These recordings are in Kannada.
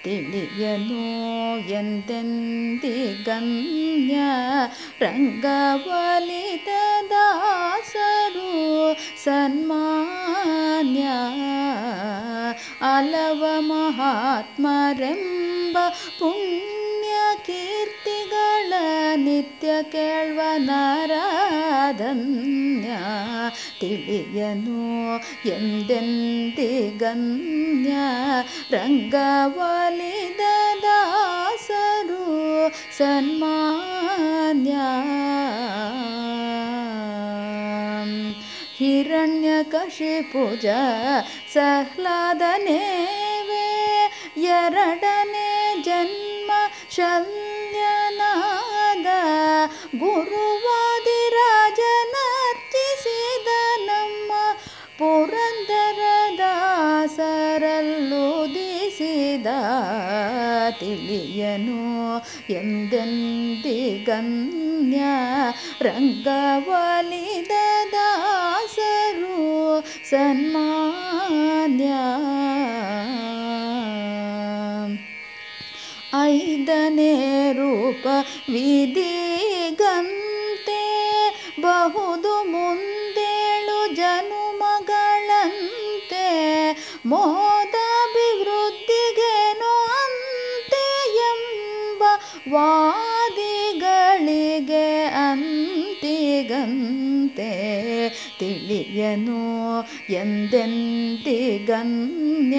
ತಿಳಿಯನು ಎಂದೆಂದಿಗನ್ಯ ರಂಗವಲಿತ ದಾಸರು ಸನ್ಮಾನ್ಯ ಅಲವ ಮಹಾತ್ಮರೆಂಬ ಪುಣ್ಯ ಕೀರ್ತಿಗಳ ನಿತ್ಯ ಕೇಳುವ ನರಧನ್ಯ ತಿಳಿಯನು ಎಂದೆಂದಿಗನ್ಯ ರಂಗವಲಿದ ದಾಸರು ಸನ್ಮಾನ್ಯ ಹಿರಣ್ಯಕಶಿಪುಜ ಸಹ್ಲಾದನೇವೇ ಎರಡನೇ ಜನ್ಮ ಶಲ್ಯನಾದ ಗುರುವಾದಿರಾಜನರ್ಚಿಸಿದ ನಮ್ಮ ಪುರಂದರ ದಾಸರಲ್ಲುದಿಸಿದ ತಿಳಿಯನು ಎಂದೆಂದಿಗನ್ಯ ರಂಗವಲಿದ ದಾಸರು ಸನ್ಮಾನ್ಯ ಐದನೇ ರೂಪ ವಿಧಿಗಂತೆ ಬಹುದು ಮುಂದೇಳು ಜನುಮಗಳಂತೆ ಮೋದಾಭಿವೃದ್ಧಿಗೇನೋ ಅಂತೆ ಎಂಬ ವಾದಿಗಳಿಗೆ ಅಂತಿಗಂತೆ ತಿಳಿಯನು ಎಂದೆಂದಿಗನ್ಯ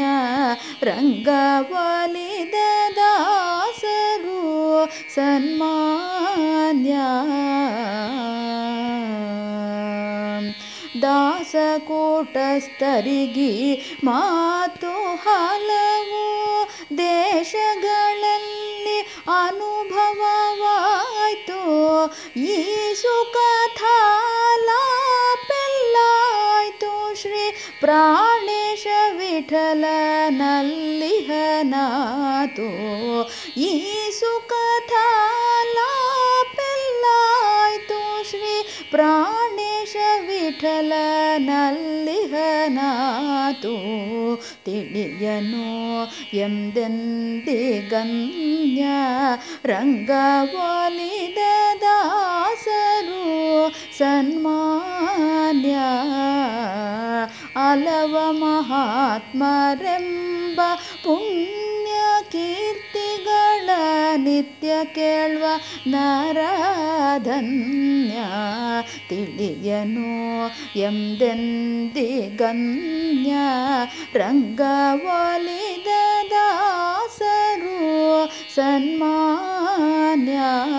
ರಂಗವಲಿದ ದಾಸರು ಸನ್ಮಾನ್ಯ ದಾಸಕೂಟಸ್ಥರಿಗಿ ಮಾತು ಹಲವು ದೇಶಗಳಲ್ಲಿ ಅನುಭವವಾಯಿತು ಈ ಸುಖಾಲಾಪೆಲ್ಲಾಯ್ತು ಶ್ರೀ ಪ್ರಾಣೇಶ ವಿಠಲನಲ್ಲಿಹನಾತು ಈ ಸುಖಾಲಾಪೆಲ್ಲಾಯ್ತು ಶ್ರೀ ಪ್ರಾಣೇಶ ವಿಠಲನಲ್ಲಿಹನಾತು ತಿಳಿಯನು ಎಂದೆಂದಿಗನ್ಯ ರಂಗವಲಿದ ದಾಸರು ಸನ್ಮಾನ್ಯ ಅಲವ ಮಹಾತ್ಮರೆಂಬ ಪುಣ್ಯ ಕೀರ್ತಿಗಳ ನಿತ್ಯ ಕೇಳುವ ನರಧನ್ಯ ತಿಳಿಯನು ಎಂದೆಂದಿಗನ್ಯ ರಂಗವಲಿದ ದಾಸರು ಸನ್ಮಾನ್ಯ